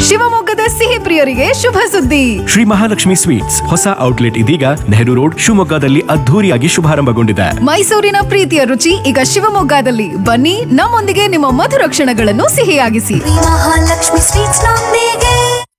ಶಿವಮೊಗ್ಗದ ಸಿಹಿ ಪ್ರಿಯರಿಗೆ ಶುಭ ಸುದ್ದಿ ಶ್ರೀ ಮಹಾಲಕ್ಷ್ಮಿ ಸ್ವೀಟ್ಸ್ ಹೊಸ ಔಟ್ಲೆಟ್ ಇದೀಗ ನೆಹರು ರೋಡ್ ಶಿವಮೊಗ್ಗದಲ್ಲಿ ಅದ್ಧೂರಿಯಾಗಿ ಶುಭಾರಂಭಗೊಂಡಿದೆ ಮೈಸೂರಿನ ಪ್ರೀತಿಯ ರುಚಿ ಈಗ ಶಿವಮೊಗ್ಗದಲ್ಲಿ ಬನ್ನಿ ನಮ್ಮೊಂದಿಗೆ ನಿಮ್ಮ ಮಧುರ ಕ್ಷಣಗಳನ್ನು ಸಿಹಿಯಾಗಿಸಿ ಮಹಾಲಕ್ಷ್ಮಿ ಸ್ವೀಟ್ಸ್ ನೊಂದಿಗೆ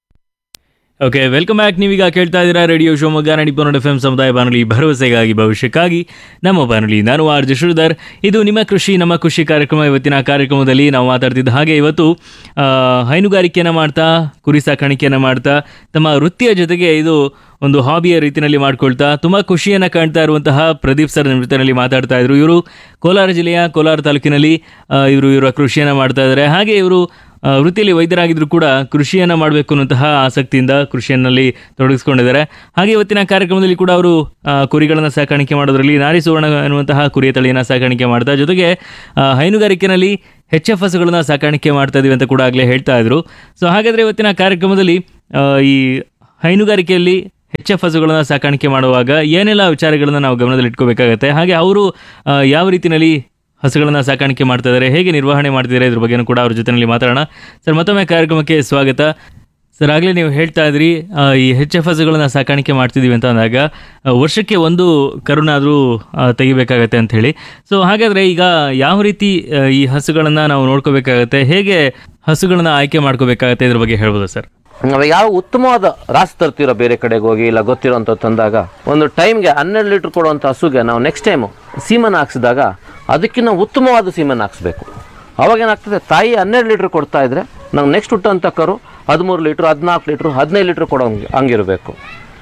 ಓಕೆ ವೆಲ್ಕಮ್ ಬ್ಯಾಕ್ ನೀವೀಗ ಕೇಳ್ತಾ ಇದ್ದೀರಾ ರೇಡಿಯೋ ಶಿವಮೊಗ್ಗ ನಡಿಪೋನಡ್ ಎಫ್ ಎಂ ಸಮುದಾಯ ಬಾನುಲಿ ಭರವಸೆಗಾಗಿ ಭವಿಷ್ಯಕ್ಕಾಗಿ ನಮ್ಮ ಬಾನುಲಿ ನಾನು ಆರ್ ಜೆ ಶ್ರೀಧರ್ ಇದು ನಿಮ್ಮ ಕೃಷಿ ನಮ್ಮ ಖುಷಿ ಕಾರ್ಯಕ್ರಮ ಇವತ್ತಿನ ಕಾರ್ಯಕ್ರಮದಲ್ಲಿ ನಾವು ಮಾತಾಡ್ತಿದ್ದ ಹಾಗೆ ಇವತ್ತು ಆ, ಹೈನುಗಾರಿಕೆಯನ್ನು ಮಾಡ್ತಾ ಕುರಿ ಸಾಕಾಣಿಕೆಯನ್ನು ಮಾಡ್ತಾ ತಮ್ಮ ವೃತ್ತಿಯ ಜೊತೆಗೆ ಇದು ಒಂದು ಹಾಬಿಯ ರೀತಿಯಲ್ಲಿ ಮಾಡ್ಕೊಳ್ತಾ ತುಂಬ ಖುಷಿಯನ್ನು ಕಾಣ್ತಾ ಇರುವಂತಹ ಪ್ರದೀಪ್ ಸರ್ ನಮ್ಮ ಜೊತೆಯಲ್ಲಿ ಮಾತಾಡ್ತಾ ಇದ್ರು ಇವರು ಕೋಲಾರ ಜಿಲ್ಲೆಯ ಕೋಲಾರ ತಾಲೂಕಿನಲ್ಲಿ ಆ, ಇವರು ಇವರ ಕೃಷಿಯನ್ನು ಮಾಡ್ತಾ ಇದ್ದಾರೆ ಹಾಗೆ ಇವರು ಆ, ವೃತ್ತಿಯಲ್ಲಿ ವೈದ್ಯರಾಗಿದ್ದರೂ ಕೂಡ ಕೃಷಿಯನ್ನು ಮಾಡಬೇಕು ಅನ್ನುವಂತಹ ಆಸಕ್ತಿಯಿಂದ ಕೃಷಿಯಲ್ಲಿ ತೊಡಗಿಸ್ಕೊಂಡಿದ್ದಾರೆ ಹಾಗೆ ಇವತ್ತಿನ ಕಾರ್ಯಕ್ರಮದಲ್ಲಿ ಕೂಡ ಅವರು ಆ, ಕುರಿಗಳನ್ನು ಸಾಕಾಣಿಕೆ ಮಾಡೋದ್ರಲ್ಲಿ ನಾರಿ ಸುವರ್ಣ ಅನ್ನುವಂತಹ ಕುರಿಯ ತಳಿಯನ್ನು ಸಾಕಾಣಿಕೆ ಮಾಡ್ತಾ ಜೊತೆಗೆ ಆ, ಹೈನುಗಾರಿಕೆನಲ್ಲಿ ಎಚ್ ಎಫ್ ಹಸುಗಳನ್ನ ಸಾಕಾಣಿಕೆ ಮಾಡ್ತಾ ಇದೀವಿ ಅಂತ ಕೂಡ ಆಗಲೇ ಹೇಳ್ತಾ ಇದ್ರು ಸೊ ಹಾಗಾದರೆ ಇವತ್ತಿನ ಕಾರ್ಯಕ್ರಮದಲ್ಲಿ ಆ, ಈ ಹೈನುಗಾರಿಕೆಯಲ್ಲಿ ಎಚ್ ಎಫ್ ಹಸುಗಳನ್ನ ಸಾಕಾಣಿಕೆ ಮಾಡುವಾಗ ಏನೆಲ್ಲ ವಿಚಾರಗಳನ್ನು ನಾವು ಗಮನದಲ್ಲಿ ಇಟ್ಕೋಬೇಕಾಗತ್ತೆ ಹಾಗೆ ಅವರು ಆ, ಯಾವ ರೀತಿಯಲ್ಲಿ ಹಸುಗಳನ್ನ ಸಾಕಾಣಿಕೆ ಮಾಡ್ತಾ ಇದ್ದಾರೆ ಹೇಗೆ ನಿರ್ವಹಣೆ ಮಾಡ್ತಿದ್ದಾರೆ ಇದ್ರ ಬಗ್ಗೆನೂ ಕೂಡ ಅವ್ರ ಜೊತೆಯಲ್ಲಿ ಮಾತಾಡೋಣ ಸರ್ ಮತ್ತೊಮ್ಮೆ ಕಾರ್ಯಕ್ರಮಕ್ಕೆ ಸ್ವಾಗತ ಸರ್ ಆಗಲೇ ನೀವು ಹೇಳ್ತಾ ಇದ್ರಿ ಆ, ಈ ಹೆಚ್ ಎಫ್ ಹಸುಗಳನ್ನ ಸಾಕಾಣಿಕೆ ಮಾಡ್ತಿದ್ದೀವಿ ಅಂತ ಅಂದಾಗ ಆ, ವರ್ಷಕ್ಕೆ ಒಂದು ಕರುನಾದರೂ ತೆಗಿಬೇಕಾಗತ್ತೆ ಅಂತ ಹೇಳಿ ಸೊ ಹಾಗಾದರೆ ಈಗ ಯಾವ ರೀತಿ ಆ, ಈ ಹಸುಗಳನ್ನು ನಾವು ನೋಡ್ಕೋಬೇಕಾಗತ್ತೆ ಹೇಗೆ ಹಸುಗಳನ್ನ ಆಯ್ಕೆ ಮಾಡ್ಕೋಬೇಕಾಗತ್ತೆ ಇದ್ರ ಬಗ್ಗೆ ಹೇಳ್ಬೋದು ಸರ್ ನಾವು ಯಾವ ಉತ್ತಮವಾದ ರಾಸು ತರ್ತಿರೋ ಬೇರೆ ಕಡೆಗೆ ಹೋಗಿ ಇಲ್ಲ ಗೊತ್ತಿರೋಂಥ ತಂದಾಗ ಒಂದು ಟೈಮ್ಗೆ ಹನ್ನೆರಡು ಲೀಟ್ರ್ ಕೊಡುವಂಥ ಹಸುಗೆ ನಾವು ನೆಕ್ಸ್ಟ್ ಟೈಮು ಸೀಮನ್ ಹಾಕ್ಸಿದಾಗ ಅದಕ್ಕಿಂತ ಉತ್ತಮವಾದ ಸೀಮನ್ ಹಾಕ್ಸ್ಬೇಕು ಅವಾಗ ಏನಾಗ್ತದೆ ತಾಯಿ ಹನ್ನೆರಡು ಲೀಟ್ರ್ ಕೊಡ್ತಾ ಇದ್ರೆ ನಾವು ನೆಕ್ಸ್ಟ್ ಹುಟ್ಟಂಥ ಕರು ಹದಿಮೂರು ಲೀಟ್ರ್ ಹದಿನಾಲ್ಕು ಲೀಟ್ರ್ ಹದಿನೈದು ಲೀಟ್ರ್ ಕೊಡೋ ಹಂಗಿರಬೇಕು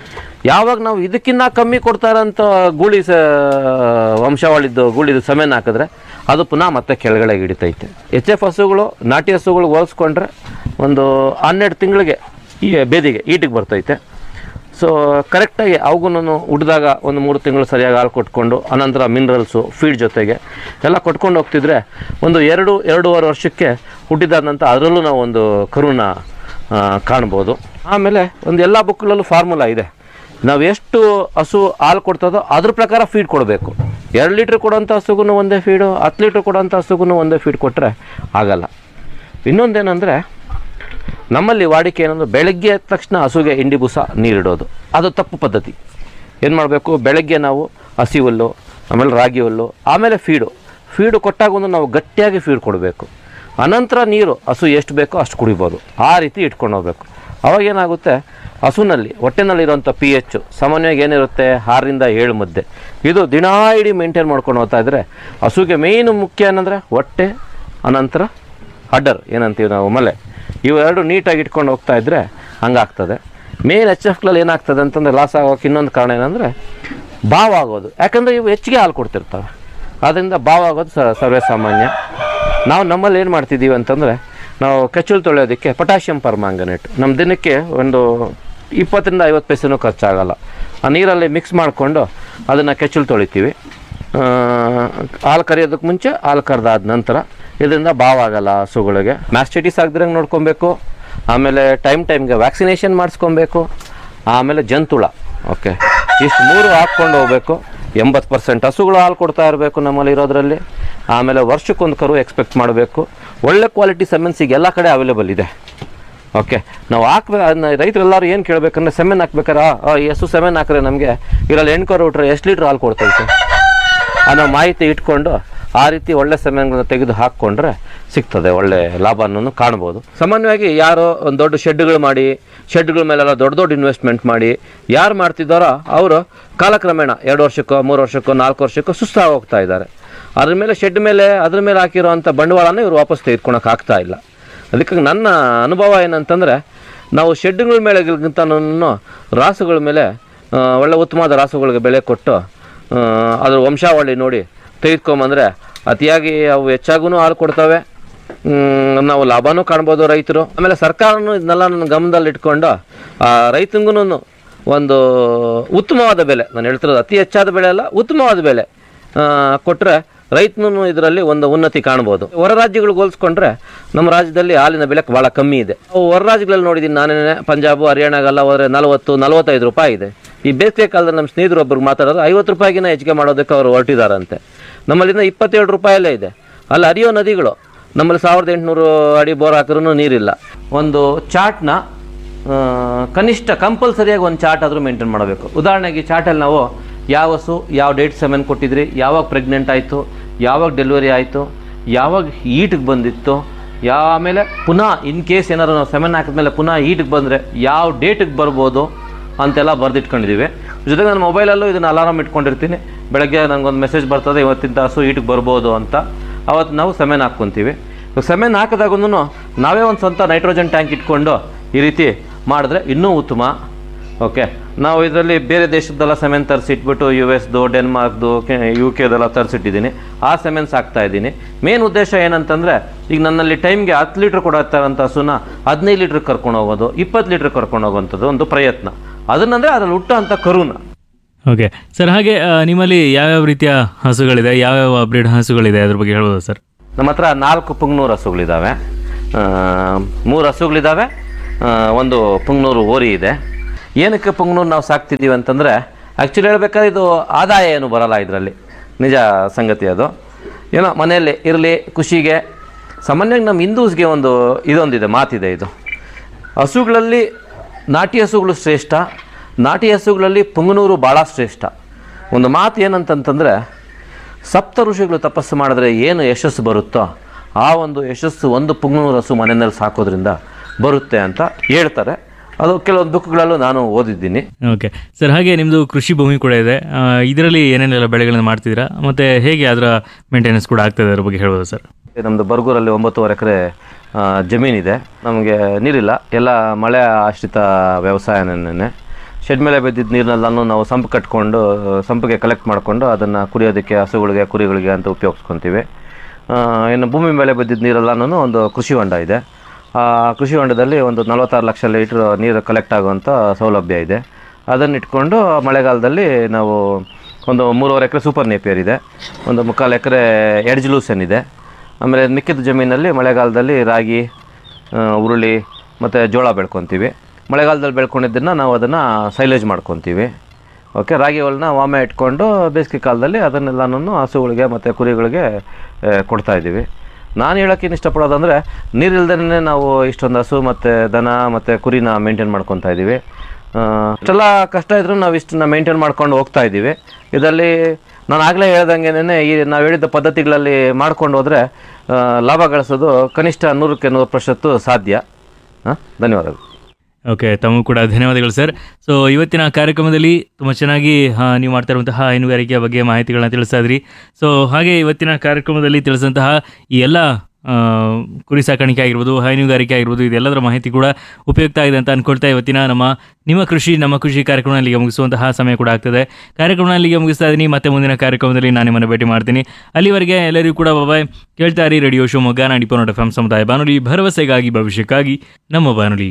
ಯಾವಾಗ ನಾವು ಇದಕ್ಕಿಂತ ಕಮ್ಮಿ ಕೊಡ್ತಾ ಇರೋಂಥ ಗೂಳಿ ಸ ವಂಶಾವಳಿದ್ದು ಗೂಳಿದು ಸಮೇನ ಹಾಕಿದ್ರೆ ಅದು ಪುನಃ ಮತ್ತೆ ಕೆಳಗಡೆ ಹಿಡಿತೈತೆ ಎಚ್ ಎಫ್ ಹಸುಗಳು ನಾಟಿ ಹಸುಗಳು ಹೋಲಿಸ್ಕೊಂಡ್ರೆ ಒಂದು ಹನ್ನೆರಡು ತಿಂಗಳಿಗೆ ಈ ಬೇದಿಗೆ ಈಟಿಗೆ ಬರ್ತೈತೆ ಸೊ ಕರೆಕ್ಟಾಗಿ ಅವಗೂ ಹುಟ್ಟಿದಾಗ ಒಂದು ಮೂರು ತಿಂಗಳು ಸರಿಯಾಗಿ ಹಾಲು ಕೊಟ್ಕೊಂಡು ಅನಂತರ ಮಿನರಲ್ಸು ಫೀಡ್ ಜೊತೆಗೆ ಎಲ್ಲ ಕೊಟ್ಕೊಂಡು ಹೋಗ್ತಿದ್ರೆ ಒಂದು ಎರಡು ಎರಡೂವರೆ ವರ್ಷಕ್ಕೆ ಹುಟ್ಟಿದಾದ ನಂತರ ಅದರಲ್ಲೂ ನಾವು ಒಂದು ಕರುನ ಆ, ಕಾಣ್ಬೋದು ಆಮೇಲೆ ಒಂದು ಎಲ್ಲ ಬುಕ್ಗಳಲ್ಲೂ ಫಾರ್ಮುಲಾ ಇದೆ ನಾವು ಎಷ್ಟು ಹಸು ಹಾಲು ಕೊಡ್ತದೋ ಅದ್ರ ಪ್ರಕಾರ ಫೀಡ್ ಕೊಡಬೇಕು ಎರಡು ಲೀಟ್ರ್ ಕೊಡೋಂಥ ಹಸುಗೂ ಒಂದೇ ಫೀಡು ಹತ್ತು ಲೀಟ್ರ್ ಕೊಡೋಂಥ ಹಸುಗೂ ಒಂದೇ ಫೀಡ್ ಕೊಟ್ಟರೆ ಆಗಲ್ಲ ಇನ್ನೊಂದೇನೆಂದರೆ ನಮ್ಮಲ್ಲಿ ವಾಡಿಕೆ ಏನಂದ್ರೆ ಬೆಳಗ್ಗೆ ಎದ್ದ ತಕ್ಷಣ ಹಸುಗೆ ಇಂಡಿ ಬುಸ ನೀರಿಡೋದು ಅದು ತಪ್ಪು ಪದ್ಧತಿ ಏನು ಮಾಡಬೇಕು ಬೆಳಗ್ಗೆ ನಾವು ಹಸಿ ಹುಲ್ಲು ಆಮೇಲೆ ರಾಗಿ ಹುಲ್ಲು ಆಮೇಲೆ ಫೀಡು ಫೀಡು ಕೊಟ್ಟಾಗ ಒಂದು ನಾವು ಗಟ್ಟಿಯಾಗಿ ಫೀಡ್ ಕೊಡಬೇಕು ಅನಂತರ ನೀರು ಹಸು ಎಷ್ಟು ಬೇಕೋ ಅಷ್ಟು ಕುಡಿಬೋದು ಆ ರೀತಿ ಇಟ್ಕೊಂಡು ಹೋಗ್ಬೇಕು ಅವಾಗ ಏನಾಗುತ್ತೆ ಹಸುನಲ್ಲಿ ಹೊಟ್ಟೆನಲ್ಲಿರುವಂಥ ಪಿ ಎಚ್ ಸಾಮಾನ್ಯವಾಗಿ ಏನಿರುತ್ತೆ ಆರರಿಂದ ಏಳು ಮುದ್ದೆ ಇದು ದಿನಾ ಇಡೀ ಮೇಂಟೈನ್ ಮಾಡ್ಕೊಂಡು ಹೋಗ್ತಾ ಇದ್ದರೆ ಹಸುಗೆ ಮೇಯ್ನು ಮುಖ್ಯ ಏನಂದರೆ ಹೊಟ್ಟೆ ಅನಂತರ ಅಡ್ಡರ್ ಏನಂತೀವಿ ನಾವು ಮಲೆ ಇವೆರಡು ನೀಟಾಗಿ ಇಟ್ಕೊಂಡು ಹೋಗ್ತಾ ಇದ್ದರೆ ಹಂಗಾಗ್ತದೆ ಮೇನ್ ಎಚ್ ಎಫ್ಗಳಲ್ಲಿ ಏನಾಗ್ತದೆ ಅಂತಂದರೆ ಲಾಸ್ ಆಗೋಕೆ ಇನ್ನೊಂದು ಕಾರಣ ಏನಂದರೆ ಬಾವ್ ಆಗೋದು ಯಾಕಂದರೆ ಇವು ಹೆಚ್ಚಿಗೆ ಹಾಲು ಕೊಡ್ತಿರ್ತವೆ ಆದ್ದರಿಂದ ಬಾವ್ ಆಗೋದು ಸ ಸರ್ವೇ ಸಾಮಾನ್ಯ ನಾವು ನಮ್ಮಲ್ಲಿ ಏನು ಮಾಡ್ತಿದ್ದೀವಿ ಅಂತಂದರೆ ನಾವು ಕೆಚ್ಚಲು ತೊಳೆಯೋದಕ್ಕೆ ಪೊಟ್ಯಾಷಿಯಂ ಪರ್ಮಾಂಗನೇಟ್ ನಮ್ಮ ದಿನಕ್ಕೆ ಒಂದು ಇಪ್ಪತ್ತರಿಂದ ಐವತ್ತು ಪೈಸೆನೂ ಖರ್ಚಾಗಲ್ಲ ಆ ನೀರಲ್ಲಿ ಮಿಕ್ಸ್ ಮಾಡಿಕೊಂಡು ಅದನ್ನು ಕೆಚ್ಚಲು ತೊಳಿತೀವಿ ಆ, ಹಾಲು ಕರಿಯೋದಕ್ಕೆ ಮುಂಚೆ ಹಾಲು ಕರೆದಾದ ನಂತರ ಇದರಿಂದ ಬಾವ್ ಆಗಲ್ಲ ಹಸುಗಳಿಗೆ ಮ್ಯಾಸ್ಟೈಟಿಸ್ ಆಗದಿರಂಗೆ ನೋಡ್ಕೊಬೇಕು ಆಮೇಲೆ ಟೈಮ್ ಟೈಮ್ಗೆ ವ್ಯಾಕ್ಸಿನೇಷನ್ ಮಾಡಿಸ್ಕೊಬೇಕು ಆಮೇಲೆ ಜಂತುಳ ಓಕೆ ಇಷ್ಟು ಮೂರು ಹಾಕ್ಕೊಂಡು ಹೋಗ್ಬೇಕು ಎಂಬತ್ತು ಪರ್ಸೆಂಟ್ ಹಸುಗಳು ಹಾಲು ಕೊಡ್ತಾ ಇರಬೇಕು ನಮ್ಮಲ್ಲಿ ಇರೋದ್ರಲ್ಲಿ ಆಮೇಲೆ ವರ್ಷಕ್ಕೊಂದು ಕರು ಎಕ್ಸ್ಪೆಕ್ಟ್ ಮಾಡಬೇಕು ಒಳ್ಳೆ ಕ್ವಾಲಿಟಿ ಸೆಮೆನ್ಸಿಗೆ ಎಲ್ಲ ಕಡೆ ಅವೈಲೇಬಲ್ ಇದೆ ಓಕೆ ನಾವು ಹಾಕ್ಬೇಕು ಅದನ್ನ ರೈತರೆಲ್ಲರೂ ಏನು ಕೇಳಬೇಕಂದ್ರೆ ಸೆಮೆನ್ ಹಾಕ್ಬೇಕಾರೆ ಆ, ಆ, ಈ ಹಸು ಸೆಮೆನ್ ಹಾಕಿದ್ರೆ ನಮಗೆ ಇದರಲ್ಲಿ ಎಂಟು ಕರು ಬಿಟ್ರೆ ಎಷ್ಟು ಲೀಟ್ರ್ ಹಾಲು ಕೊಡ್ತೈತೆ ಅನ್ನೋ ಮಾಹಿತಿ ಇಟ್ಕೊಂಡು ಆ ರೀತಿ ಒಳ್ಳೆ ಸೆಮೆನ್ಗಳನ್ನ ತೆಗೆದು ಹಾಕ್ಕೊಂಡ್ರೆ ಸಿಗ್ತದೆ ಒಳ್ಳೆ ಲಾಭವನ್ನು ಕಾಣ್ಬೋದು ಸಾಮಾನ್ಯವಾಗಿ ಯಾರೋ ಒಂದು ದೊಡ್ಡ ಶೆಡ್ಗಳು ಮಾಡಿ ಶೆಡ್ಗಳ ಮೇಲೆಲ್ಲ ದೊಡ್ಡ ದೊಡ್ಡ ಇನ್ವೆಸ್ಟ್ಮೆಂಟ್ ಮಾಡಿ ಯಾರು ಮಾಡ್ತಿದ್ದಾರೋ ಅವರು ಕಾಲಕ್ರಮೇಣ ಎರಡು ವರ್ಷಕ್ಕೋ ಮೂರು ವರ್ಷಕ್ಕೋ ನಾಲ್ಕು ವರ್ಷಕ್ಕೋ ಸುಸ್ತಾಗಿ ಹೋಗ್ತಾ ಇದ್ದಾರೆ ಅದ್ರ ಮೇಲೆ ಶೆಡ್ ಮೇಲೆ ಅದ್ರ ಮೇಲೆ ಹಾಕಿರೋ ಅಂಥ ಬಂಡವಾಳನ ಇವರು ವಾಪಸ್ ತೆಗೆದುಕೊಳಕ್ಕೆ ಆಗ್ತಾ ಇಲ್ಲ ಅದಕ್ಕೆ ನನ್ನ ಅನುಭವ ಏನಂತಂದರೆ ನಾವು ಶೆಡ್ಗಳ ಮೇಲೆಗಿಂತನೂ ರಾಸುಗಳ ಮೇಲೆ ಆ, ಒಳ್ಳೆ ಉತ್ತಮವಾದ ರಾಸುಗಳಿಗೆ ಬೆಲೆ ಕೊಟ್ಟು ಆ, ಅದ್ರ ವಂಶಾವಳಿ ನೋಡಿ ತೆಗೆದುಕೊಂಬಂದರೆ ಅತಿಯಾಗಿ ಅವು ಹೆಚ್ಚಾಗೂ ಹಾಲು ಕೊಡ್ತವೆ ಮ್, ನಾವು ಲಾಭನೂ ಕಾಣ್ಬೋದು ರೈತರು ಆಮೇಲೆ ಸರ್ಕಾರನೂ ಇದನ್ನೆಲ್ಲ ನನ್ನ ಗಮನದಲ್ಲಿ ಇಟ್ಕೊಂಡು ರೈತಂಗೂ ಒಂದು ಉತ್ತಮವಾದ ಬೆಲೆ ನಾನು ಹೇಳ್ತಿರೋದು ಅತಿ ಹೆಚ್ಚಾದ ಬೆಲೆ ಅಲ್ಲ ಉತ್ತಮವಾದ ಬೆಲೆ ಕೊಟ್ಟರೆ ರೈತನು ಇದರಲ್ಲಿ ಒಂದು ಉನ್ನತಿ ಕಾಣ್ಬೋದು ಹೊರ ರಾಜ್ಯಗಳಿಗೆ ಹೋಲಿಸ್ಕೊಂಡ್ರೆ ನಮ್ಮ ರಾಜ್ಯದಲ್ಲಿ ಹಾಲಿನ ಬೆಲೆ ಭಾಳ ಕಮ್ಮಿ ಇದೆ ಅವು ಹೊರ ರಾಜ್ಯಗಳಲ್ಲಿ ನೋಡಿದ್ದೀನಿ ನಾನೇ ಪಂಜಾಬ್ ಹರಿಯಾಣಗೆಲ್ಲ ಹೋದರೆ ನಲವತ್ತು ನಲವತ್ತೈದು ರೂಪಾಯಿ ಇದೆ ಈ ಬೇಸಿಗೆ ಕಾಲದಲ್ಲಿ ನಮ್ಮ ಸ್ನೇಹಿತರು ಒಬ್ರಿಗೆ ಮಾತಾಡೋದು ಐವತ್ತು ರೂಪಾಯಿಗಿನ ಹೆಚ್ಚಿಗೆ ಮಾಡೋದಕ್ಕೆ ಅವರು ಹೊರಟಿದ್ದಾರಂತೆ ನಮ್ಮಲ್ಲಿಂದ ಇಪ್ಪತ್ತೇಳು ರೂಪಾಯಲ್ಲೇ ಇದೆ ಅಲ್ಲಿ ಹರಿಯೋ ನದಿಗಳು ನಮ್ಮಲ್ಲಿ ಸಾವಿರದ ಎಂಟುನೂರು ಅಡಿ ಬೋರ್ ಹಾಕಿದ್ರೂ ನೀರಿಲ್ಲ ಒಂದು ಚಾರ್ಟ್ನ ಆ, ಕನಿಷ್ಠ ಕಂಪಲ್ಸರಿಯಾಗಿ ಒಂದು ಚಾರ್ಟ್ ಆದರೂ ಮೇಂಟೈನ್ ಮಾಡಬೇಕು ಉದಾಹರಣೆಗೆ ಈ ಚಾರ್ಟಲ್ಲಿ ನಾವು ಯಾವ ಹಸು ಯಾವ ಡೇಟ್ ಸೆಮೆನ್ ಕೊಟ್ಟಿದ್ರಿ ಯಾವಾಗ ಪ್ರೆಗ್ನೆಂಟ್ ಆಯಿತು ಯಾವಾಗ ಡೆಲಿವರಿ ಆಯಿತು ಯಾವಾಗ ಈಟಿಗೆ ಬಂದಿತ್ತು ಯಾವ ಆಮೇಲೆ ಪುನಃ ಇನ್ ಕೇಸ್ ಏನಾದ್ರು ನಾವು ಸೆಮೆನ್ ಹಾಕಿದ್ಮೇಲೆ ಪುನಃ ಈಟಿಗೆ ಬಂದರೆ ಯಾವ ಡೇಟಿಗೆ ಬರ್ಬೋದು ಅಂತೆಲ್ಲ ಬರೆದಿಟ್ಕೊಂಡಿದ್ದೀವಿ ಜೊತೆಗೆ ನನ್ನ ಮೊಬೈಲಲ್ಲೂ ಇದನ್ನು ಅಲಾರಾಮ್ ಇಟ್ಕೊಂಡಿರ್ತೀನಿ ಬೆಳಗ್ಗೆ ನನಗೊಂದು ಮೆಸೇಜ್ ಬರ್ತದೆ ಇವತ್ತಿಂದ ಹಸು ಈಟಿಗೆ ಬರ್ಬೋದು ಅಂತ ಅವತ್ತು ನಾವು ಸೆಮೆನ್ ಹಾಕ್ಕೊತೀವಿ ಸೆಮೆನ್ ಹಾಕಿದಾಗೂ ನಾವೇ ಒಂದು ಸ್ವಂತ ನೈಟ್ರೋಜನ್ ಟ್ಯಾಂಕ್ ಇಟ್ಕೊಂಡು ಈ ರೀತಿ ಮಾಡಿದ್ರೆ ಇನ್ನೂ ಉತ್ತಮ ಓಕೆ ನಾವು ಇದರಲ್ಲಿ ಬೇರೆ ದೇಶದ್ದೆಲ್ಲ ಸೆಮೆನ್ ತರಿಸಿಟ್ಬಿಟ್ಟು ಯು ಎಸ್ದು ಡೆನ್ಮಾರ್ಕ್ದು ಯು ಕೆದೆಲ್ಲ ತರಿಸಿಟ್ಟಿದ್ದೀನಿ ಆ ಸೆಮೆನ್ಸ್ ಹಾಕ್ತಾ ಇದ್ದೀನಿ ಮೇನ್ ಉದ್ದೇಶ ಏನಂತಂದರೆ ಈಗ ನನ್ನಲ್ಲಿ ಟೈಮ್ಗೆ ಹತ್ತು ಲೀಟ್ರ್ ಕೊಡತ್ತಾರಂಥ ಹಸುನ ಹದಿನೈದು ಲೀಟ್ರ್ ಕರ್ಕೊಂಡು ಹೋಗೋದು ಇಪ್ಪತ್ತು ಲೀಟ್ರ್ ಕರ್ಕೊಂಡು ಹೋಗುವಂಥದ್ದು ಒಂದು ಪ್ರಯತ್ನ ಅದನ್ನಂದರೆ ಅದ್ರಲ್ಲಿ ಹುಟ್ಟೋ ಅಂಥ ಕರುನ ಓಕೆ ಸರ್ ಹಾಗೆ ಆ, ನಿಮ್ಮಲ್ಲಿ ಯಾವ್ಯಾವ ರೀತಿಯ ಹಸುಗಳಿದೆ ಯಾವ್ಯಾವ ಬ್ರೀಡ್ ಹಸುಗಳಿದೆ ಅದ್ರ ಬಗ್ಗೆ ಹೇಳ್ಬೋದಾ ಸರ್ ನಮ್ಮ ಹತ್ರ ನಾಲ್ಕು ಪುಂಗ್ನೂರು ಹಸುಗಳಿದ್ದಾವೆ ಮೂರು ಹಸುಗಳಿದ್ದಾವೆ ಆ, ಒಂದು ಪುಂಗ್ನೂರು ಓರಿ ಇದೆ ಏನಕ್ಕೆ ಪುಂಗ್ನೂರು ನಾವು ಸಾಕ್ತಿದ್ದೀವಿ ಅಂತಂದರೆ ಆ್ಯಕ್ಚುಲಿ ಹೇಳ್ಬೇಕಾದ್ರೆ ಇದು ಆದಾಯ ಏನು ಬರಲ್ಲ ಇದರಲ್ಲಿ ನಿಜ ಸಂಗತಿ ಅದು ಏನೋ ಮನೆಯಲ್ಲಿ ಇರಲಿ ಖುಷಿಗೆ ಸಾಮಾನ್ಯವಾಗಿ ನಮ್ಮ ಹಿಂದೂಸ್ಗೆ ಒಂದು ಇದೊಂದಿದೆ ಮಾತಿದೆ ಇದು ಹಸುಗಳಲ್ಲಿ ನಾಟಿ ಹಸುಗಳು ಶ್ರೇಷ್ಠ ನಾಟಿ ಹಸುಗಳಲ್ಲಿ ಪುಂಗನೂರು ಭಾಳ ಶ್ರೇಷ್ಠ ಒಂದು ಮಾತು ಏನಂತಂತಂದರೆ ಸಪ್ತ ಋಷಿಗಳು ತಪಸ್ಸು ಮಾಡಿದ್ರೆ ಏನು ಯಶಸ್ಸು ಬರುತ್ತೋ ಆ ಒಂದು ಯಶಸ್ಸು ಒಂದು ಪುಂಗನೂರು ಹಸು ಮನೆಯಲ್ಲಿ ಸಾಕೋದ್ರಿಂದ ಬರುತ್ತೆ ಅಂತ ಹೇಳ್ತಾರೆ ಅದು ಕೆಲವೊಂದು ಬುಕ್ಗಳಲ್ಲೂ ನಾನು ಓದಿದ್ದೀನಿ ಓಕೆ ಸರ್ ಹಾಗೆ ನಿಮ್ಮದು ಕೃಷಿ ಭೂಮಿ ಕೂಡ ಇದೆ ಇದರಲ್ಲಿ ಏನೇನೆಲ್ಲ ಬೆಳೆಗಳನ್ನು ಮಾಡ್ತಿದ್ದೀರಾ ಮತ್ತು ಹೇಗೆ ಅದರ ಮೇಂಟೆನೆನ್ಸ್ ಕೂಡ ಆಗ್ತದೆ ಅದ್ರ ಬಗ್ಗೆ ಹೇಳ್ಬೋದಾ ಸರ್ ನಮ್ಮದು ಬರ್ಗೂರಲ್ಲಿ ಒಂಬತ್ತುವರೆ ಎಕರೆ ಜಮೀನಿದೆ ನಮಗೆ ನೀರಿಲ್ಲ ಎಲ್ಲ ಮಳೆ ಆಶ್ರಿತ ವ್ಯವಸಾಯನೇ ಶೆಡ್ ಮೇಲೆ ಬಿದ್ದಿದ್ದ ನೀರನ್ನೆಲ್ಲನೂ ನಾವು ಸಂಪ್ ಕಟ್ಕೊಂಡು ಸಂಪಿಗೆ ಕಲೆಕ್ಟ್ ಮಾಡಿಕೊಂಡು ಅದನ್ನು ಕುಡಿಯೋದಕ್ಕೆ ಹಸುಗಳಿಗೆ ಕುರಿಗಳಿಗೆ ಅಂತ ಉಪಯೋಗಿಸ್ಕೊತೀವಿ ಆ, ಇನ್ನು ಭೂಮಿ ಮೇಲೆ ಬಿದ್ದಿದ್ದ ನೀರೆಲ್ಲನೂ ಒಂದು ಕೃಷಿ ಹೊಂಡ ಇದೆ ಆ ಕೃಷಿ ಹೊಂಡದಲ್ಲಿ ಒಂದು ನಲವತ್ತಾರು ಲಕ್ಷ ಲೀಟ್ರ್ ನೀರು ಕಲೆಕ್ಟ್ ಆಗುವಂಥ ಸೌಲಭ್ಯ ಇದೆ ಅದನ್ನು ಇಟ್ಕೊಂಡು ಮಳೆಗಾಲದಲ್ಲಿ ನಾವು ಒಂದು ಮೂರುವರೆ ಎಕರೆ ಸೂಪರ್ ನೇಪಿಯರ್ ಇದೆ ಒಂದು ಮುಕ್ಕಾಲು ಎಕರೆ ಎಡ್ಜ್ಲೂಸನ್ ಇದೆ ಆಮೇಲೆ ಮಿಕ್ಕಿದ ಜಮೀನಲ್ಲಿ ಮಳೆಗಾಲದಲ್ಲಿ ರಾಗಿ ಆ, ಉರುಳಿ ಮತ್ತು ಜೋಳ ಬೆಳ್ಕೊತೀವಿ ಮಳೆಗಾಲದಲ್ಲಿ ಬೆಳ್ಕೊಂಡಿದ್ದನ್ನು ನಾವು ಅದನ್ನು ಸೈಲೇಜ್ ಮಾಡ್ಕೊತೀವಿ ಓಕೆ ರಾಗಿ ಹೊಲನ ವಾಮೆ ಇಟ್ಕೊಂಡು ಬೇಸಿಗೆ ಕಾಲದಲ್ಲಿ ಅದನ್ನೆಲ್ಲನೂ ಹಸುಗಳಿಗೆ ಮತ್ತು ಕುರಿಗಳಿಗೆ ಆ, ಕೊಡ್ತಾ ಇದ್ದೀವಿ ನಾನು ಹೇಳೋಕ್ಕೇನು ಇಷ್ಟಪಡೋದಂದರೆ ನೀರಿಲ್ದೇ ನಾವು ಇಷ್ಟೊಂದು ಹಸು ಮತ್ತು ದನ ಮತ್ತು ಕುರಿನ ಮೇಂಟೈನ್ ಮಾಡ್ಕೊತಾ ಇದ್ದೀವಿ ಆ, ಇಷ್ಟೆಲ್ಲ ಕಷ್ಟ ಇದ್ರೂ ನಾವು ಇಷ್ಟನ್ನ ಮೇಂಟೈನ್ ಮಾಡ್ಕೊಂಡು ಹೋಗ್ತಾ ಇದ್ದೀವಿ ಇದರಲ್ಲಿ ನಾನು ಆಗಲೇ ಹೇಳ್ದಂಗೆನೇ ಈ ನಾವು ಹೇಳಿದ್ದ ಪದ್ಧತಿಗಳಲ್ಲಿ ಮಾಡ್ಕೊಂಡು ಹೋದರೆ ಆ, ಲಾಭ ಗಳಿಸೋದು ಕನಿಷ್ಠ ನೂರಕ್ಕೆ ನೂರು ಪ್ರಶತ್ತು ಸಾಧ್ಯ ಹಾಂ ಧನ್ಯವಾದಗಳು ಓಕೆ ತಮಗೂ ಕೂಡ ಧನ್ಯವಾದಗಳು ಸರ್ ಸೊ ಇವತ್ತಿನ ಕಾರ್ಯಕ್ರಮದಲ್ಲಿ ತುಂಬ ಚೆನ್ನಾಗಿ ಆ, ನೀವು ಮಾಡ್ತಾ ಇರುವಂತಹ ಹೈನುಗಾರಿಕೆಯ ಬಗ್ಗೆ ಮಾಹಿತಿಗಳನ್ನ ತಿಳಿಸ್ತಾ ಇದ್ರಿ ಸೊ ಹಾಗೆ ಇವತ್ತಿನ ಕಾರ್ಯಕ್ರಮದಲ್ಲಿ ತಿಳಿಸಿದಂತಹ ಈ ಎಲ್ಲ ಆ, ಕುರಿ ಸಾಕಾಣಿಕೆ ಆಗಿರ್ಬೋದು ಹೈನುಗಾರಿಕೆ ಆಗಿರ್ಬೋದು ಇದೆಲ್ಲದರ ಮಾಹಿತಿ ಕೂಡ ಉಪಯುಕ್ತ ಆಗಿದೆ ಅಂತ ಅನ್ಕೊಳ್ತಾ ಇವತ್ತಿನ ನಮ್ಮ ನಿಮ್ಮ ಕೃಷಿ ನಮ್ಮ ಕೃಷಿ ಕಾರ್ಯಕ್ರಮ ಇಲ್ಲಿಗೆ ಮುಗಿಸುವಂತಹ ಸಮಯ ಕೂಡ ಆಗ್ತದೆ ಕಾರ್ಯಕ್ರಮ ಇಲ್ಲಿಗೆ ಮುಗಿಸ್ತಾ ಇದ್ದೀನಿ ಮತ್ತೆ ಮುಂದಿನ ಕಾರ್ಯಕ್ರಮದಲ್ಲಿ ನಾನು ನಿಮ್ಮನ್ನು ಭೇಟಿ ಮಾಡ್ತೀನಿ ಅಲ್ಲಿವರೆಗೆ ಎಲ್ಲರಿಗೂ ಕೂಡ ಬಾಯ್ ಕೇಳ್ತಾ ಇರಿ ರೇಡಿಯೋ ಶಿವಮೊಗ್ಗ ನಾಡಿ ಪೋನೋಟ್ ಎಫ್ ಎಂ ಸಮುದಾಯ ಬಾನುಲಿ ಭರವಸೆಗಾಗಿ ಭವಿಷ್ಯಕ್ಕಾಗಿ ನಮ್ಮ ಬಾನುಲಿ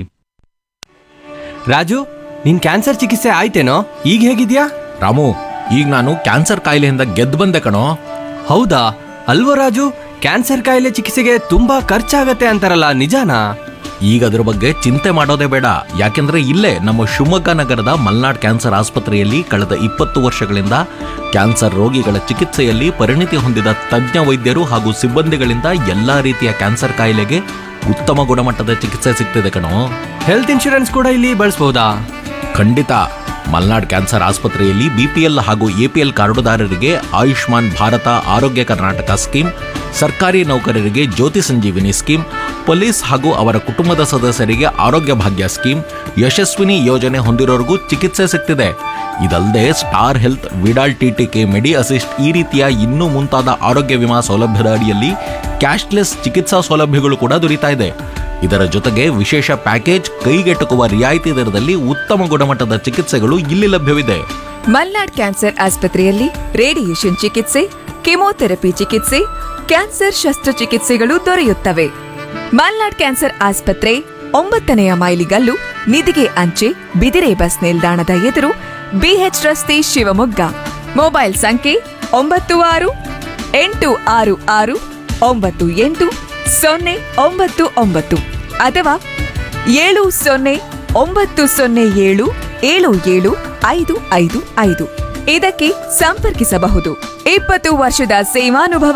ರಾಜು ನಿನ್ ಕ್ಯಾನ್ಸರ್ ಚಿಕಿತ್ಸೆ ಆಯ್ತೇನೋ ಈಗ ಹೇಗಿದ್ಯಾ ರಾಮು ಈಗ ನಾನು ಕ್ಯಾನ್ಸರ್ ಕಾಯಿಲೆಯಿಂದ ಗೆದ್ದು ಬಂದೆ ಕಣೋ ಹೌದಾ ಅಲ್ವೋ ರಾಜು ಕ್ಯಾನ್ಸರ್ ಕಾಯಿಲೆ ಚಿಕಿತ್ಸೆಗೆ ತುಂಬಾ ಖರ್ಚಾಗತ್ತೆ ಅಂತಾರಲ್ಲ ನಿಜಾನಾ ಈಗ ಅದ್ರ ಬಗ್ಗೆ ಚಿಂತೆ ಮಾಡೋದೇ ಬೇಡ ಯಾಕೆಂದ್ರೆ ಇಲ್ಲೇ ನಮ್ಮ ಶಿವಮೊಗ್ಗ ನಗರದ ಮಲ್ನಾಡ್ ಕ್ಯಾನ್ಸರ್ ಆಸ್ಪತ್ರೆಯಲ್ಲಿ ಕಳೆದ ಇಪ್ಪತ್ತು ವರ್ಷಗಳಿಂದ ಕ್ಯಾನ್ಸರ್ ರೋಗಿಗಳ ಚಿಕಿತ್ಸೆಯಲ್ಲಿ ಪರಿಣಿತಿ ಹೊಂದಿದ ತಜ್ಞ ವೈದ್ಯರು ಹಾಗೂ ಸಿಬ್ಬಂದಿಗಳಿಂದ ಎಲ್ಲಾ ರೀತಿಯ ಕ್ಯಾನ್ಸರ್ ಕಾಯಿಲೆಗೆ ಉತ್ತಮ ಗುಣಮಟ್ಟದ ಚಿಕಿತ್ಸೆ ಸಿಗ್ತಿದೆ ಕಣೋ ಹೆಲ್ತ್ ಇನ್ಶೂರೆನ್ಸ್ ಕೂಡ ಇಲ್ಲಿ ಬಳಸ್ಬೋದಾ ಖಂಡಿತ ಮಲ್ನಾಡ್ ಕ್ಯಾನ್ಸರ್ ಆಸ್ಪತ್ರೆಯಲ್ಲಿ ಬಿಪಿಎಲ್ ಹಾಗೂ ಎಪಿಎಲ್ ಕಾರ್ಡುದಾರರಿಗೆ ಆಯುಷ್ಮಾನ್ ಭಾರತ ಆರೋಗ್ಯ ಕರ್ನಾಟಕ ಸ್ಕೀಮ್ ಸರ್ಕಾರಿ ನೌಕರರಿಗೆ ಜ್ಯೋತಿ ಸಂಜೀವಿನಿ ಸ್ಕೀಮ್ ಪೊಲೀಸ್ ಹಾಗೂ ಅವರ ಕುಟುಂಬದ ಸದಸ್ಯರಿಗೆ ಆರೋಗ್ಯ ಭಾಗ್ಯ ಸ್ಕೀಮ್ ಯಶಸ್ವಿನಿ ಯೋಜನೆ ಹೊಂದಿರೋರಿಗೂ ಚಿಕಿತ್ಸೆ ಸಿಗ್ತಿದೆ ಇದಲ್ಲದೆ star health Vidal TTK medi assist ಈ ರೀತಿಯ ಇನ್ನೂ ಮುಂತಾದ ಆರೋಗ್ಯ ವಿಮಾ ಸೌಲಭ್ಯದ ಅಡಿಯಲ್ಲಿ ಕ್ಯಾಶ್ಲೆಸ್ ಚಿಕಿತ್ಸಾ ಸೌಲಭ್ಯಗಳು ಕೂಡ ದೊರೀತಾ ಇದೆ ಇದರ ಜೊತೆಗೆ ವಿಶೇಷ ಪ್ಯಾಕೇಜ್ ಕೈಗೆಟುಕುವ ರಿಯಾಯಿತಿ ದರದಲ್ಲಿ ಉತ್ತಮ ಗುಣಮಟ್ಟದ ಚಿಕಿತ್ಸೆಗಳು ಇಲ್ಲಿ ಲಭ್ಯವಿದೆ ಮಲ್ನಾಡ್ ಕ್ಯಾನ್ಸರ್ ಆಸ್ಪತ್ರೆಯಲ್ಲಿ ರೇಡಿಯೇಷನ್ ಚಿಕಿತ್ಸೆ ಕೆಮೊಥೆರಪಿ ಚಿಕಿತ್ಸೆ ಕ್ಯಾನ್ಸರ್ ಶಸ್ತ್ರಚಿಕಿತ್ಸೆಗಳು ದೊರೆಯುತ್ತವೆ ಮಲ್ನಾಡ್ ಕ್ಯಾನ್ಸರ್ ಆಸ್ಪತ್ರೆ ಒಂಬತ್ತನೆಯ ಮೈಲಿಗಲ್ಲು ನಿಧಿಗೆ ಅಂಚೆ ಬಿದಿರೆ ಬಸ್ ನಿಲ್ದಾಣದ ಎದುರು ಬಿಎಚ್ ರಸ್ತೆ ಶಿವಮೊಗ್ಗ ಮೊಬೈಲ್ ಸಂಖ್ಯೆ ಒಂಬತ್ತು ಆರು ಎಂಟು ಆರು ಆರು ಒಂಬತ್ತು ಎಂಟು ಸೊನ್ನೆ ಒಂಬತ್ತು ಒಂಬತ್ತು ಅಥವಾ ಏಳು ಸೊನ್ನೆ ಒಂಬತ್ತು ಸೊನ್ನೆ ಏಳು ಏಳು ಏಳು ಐದು ಐದು ಐದು ಇದಕ್ಕೆ ಸಂಪರ್ಕಿಸಬಹುದು ಇಪ್ಪತ್ತು ವರ್ಷದ ಸೇವಾನುಭವ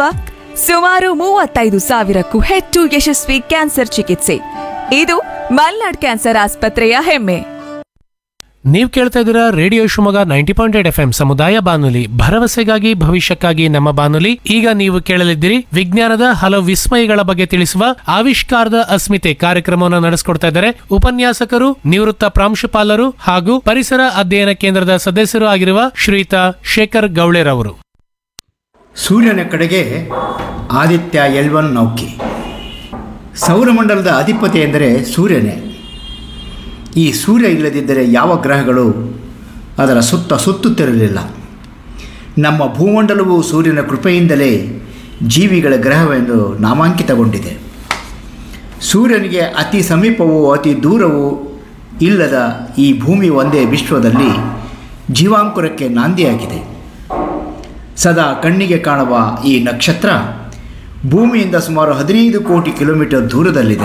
ಸುಮಾರು ಮೂವತ್ತೈದು ಸಾವಿರಕ್ಕೂ ಹೆಚ್ಚು ಯಶಸ್ವಿ ಕ್ಯಾನ್ಸರ್ ಚಿಕಿತ್ಸೆ ಇದು ಮಲ್ನಾಡ್ ಕ್ಯಾನ್ಸರ್ ಆಸ್ಪತ್ರೆಯ ಹೆಮ್ಮೆ ನೀವು ಕೇಳ್ತಾ ಇದ್ದೀರಾ radio Shivamogga ninety point eight F M ಸಮುದಾಯ ಬಾನುಲಿ ಭರವಸೆಗಾಗಿ ಭವಿಷ್ಯಕ್ಕಾಗಿ ನಮ್ಮ ಬಾನುಲಿ ಈಗ ನೀವು ಕೇಳಲಿದ್ದೀರಿ ವಿಜ್ಞಾನದ ಹಲವು ವಿಸ್ಮಯಗಳ ಬಗ್ಗೆ ತಿಳಿಸುವ ಆವಿಷ್ಕಾರದ ಅಸ್ಮಿತೆ ಕಾರ್ಯಕ್ರಮವನ್ನು ನಡೆಸಿಕೊಡ್ತಾ ಇದ್ದಾರೆ ಉಪನ್ಯಾಸಕರು ನಿವೃತ್ತ ಪ್ರಾಂಶುಪಾಲರು ಹಾಗೂ ಪರಿಸರ ಅಧ್ಯಯನ ಕೇಂದ್ರದ ಸದಸ್ಯರು ಆಗಿರುವ ಶ್ರೀಯುತ ಶೇಖರ್ ಗೌಳೆರವರು ಸೂರ್ಯನ ಕಡೆಗೆ ಆದಿತ್ಯ ಎಲ್ವನ್ ನೌಕೆ ಸೌರಮಂಡಲದ ಅಧಿಪತಿ ಎಂದರೆ ಸೂರ್ಯನೇ ಈ ಸೂರ್ಯ ಇಲ್ಲದಿದ್ದರೆ ಯಾವ ಗ್ರಹಗಳು ಅದರ ಸುತ್ತ ಸುತ್ತುತ್ತಿರಲಿಲ್ಲ ನಮ್ಮ ಭೂಮಂಡಲವು ಸೂರ್ಯನ ಕೃಪೆಯಿಂದಲೇ ಜೀವಿಗಳ ಗ್ರಹವೆಂದು ನಾಮಾಂಕಿತಗೊಂಡಿದೆ ಸೂರ್ಯನಿಗೆ ಅತಿ ಸಮೀಪವೂ ಅತಿ ದೂರವೂ ಇಲ್ಲದ ಈ ಭೂಮಿ ಒಂದೇ ವಿಶ್ವದಲ್ಲಿ ಜೀವಾಂಕುರಕ್ಕೆ ನಾಂದಿಯಾಗಿದೆ ಸದಾ ಕಣ್ಣಿಗೆ ಕಾಣುವ ಈ ನಕ್ಷತ್ರ ಭೂಮಿಯಿಂದ ಸುಮಾರು ಹದಿನೈದು ಕೋಟಿ ಕಿಲೋಮೀಟರ್ ದೂರದಲ್ಲಿದೆ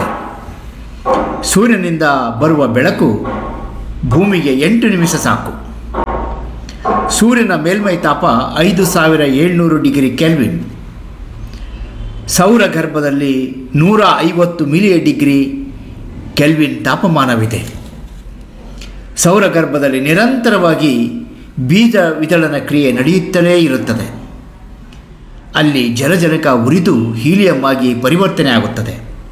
ಸೂರ್ಯನಿಂದ ಬರುವ ಬೆಳಕು ಭೂಮಿಗೆ ಎಂಟು ನಿಮಿಷ ಸಾಕು ಸೂರ್ಯನ ಮೇಲ್ಮೈ ತಾಪ ಐದು ಸಾವಿರ ಏಳ್ನೂರು ಡಿಗ್ರಿ ಕೆಲ್ವಿನ್ ಸೌರ ಗರ್ಭದಲ್ಲಿ ನೂರ ಐವತ್ತು ಮಿಲಿಯ ಡಿಗ್ರಿ ಕೆಲ್ವಿನ್ ತಾಪಮಾನವಿದೆ ಸೌರ ಗರ್ಭದಲ್ಲಿ ನಿರಂತರವಾಗಿ ಬೀಜ ವಿದಳನ ಕ್ರಿಯೆ ನಡೆಯುತ್ತಲೇ ಇರುತ್ತದೆ ಅಲ್ಲಿ ಜಲಜನಕ ಉರಿದು ಹೀಲಿಯಂ ಆಗಿ ಪರಿವರ್ತನೆ ಆಗುತ್ತದೆ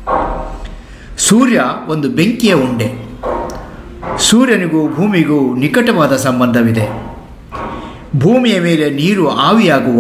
ಸೂರ್ಯ ಒಂದು ಬೆಂಕಿಯ ಉಂಡೆ ಸೂರ್ಯನಿಗೂ ಭೂಮಿಗೂ ನಿಕಟವಾದ ಸಂಬಂಧವಿದೆ ಭೂಮಿಯ ಮೇಲೆ ನೀರು ಆವಿಯಾಗುವ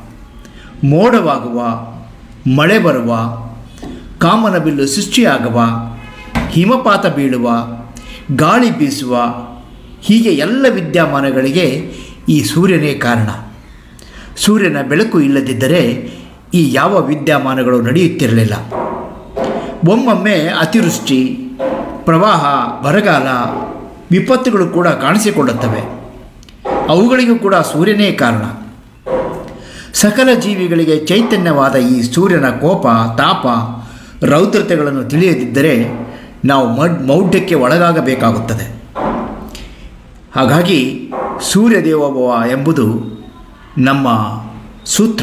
ಮೋಡವಾಗುವ ಮಳೆ ಬರುವ ಕಾಮನಬಿಲ್ಲು ಸೃಷ್ಟಿಯಾಗುವ ಹಿಮಪಾತ ಬೀಳುವ ಗಾಳಿ ಬೀಸುವ ಹೀಗೆ ಎಲ್ಲ ವಿದ್ಯಮಾನಗಳಿಗೆ ಈ ಸೂರ್ಯನೇ ಕಾರಣ ಸೂರ್ಯನ ಬೆಳಕು ಇಲ್ಲದಿದ್ದರೆ ಈ ಯಾವ ವಿದ್ಯಮಾನಗಳು ನಡೆಯುತ್ತಿರಲಿಲ್ಲ ಒಮ್ಮೊಮ್ಮೆ ಅತಿವೃಷ್ಟಿ ಪ್ರವಾಹ ಬರಗಾಲ ವಿಪತ್ತುಗಳು ಕೂಡ ಕಾಣಿಸಿಕೊಳ್ಳುತ್ತವೆ ಅವುಗಳಿಗೂ ಕೂಡ ಸೂರ್ಯನೇ ಕಾರಣ ಸಕಲ ಜೀವಿಗಳಿಗೆ ಚೈತನ್ಯವಾದ ಈ ಸೂರ್ಯನ ಕೋಪ ತಾಪ ರೌದ್ರತೆಗಳನ್ನು ತಿಳಿಯದಿದ್ದರೆ ನಾವು ಮಡ್ ಮೌಢ್ಯಕ್ಕೆ ಒಳಗಾಗಬೇಕಾಗುತ್ತದೆ ಹಾಗಾಗಿ ಸೂರ್ಯದೇವೋಭವ ಎಂಬುದು ನಮ್ಮ ಸೂತ್ರ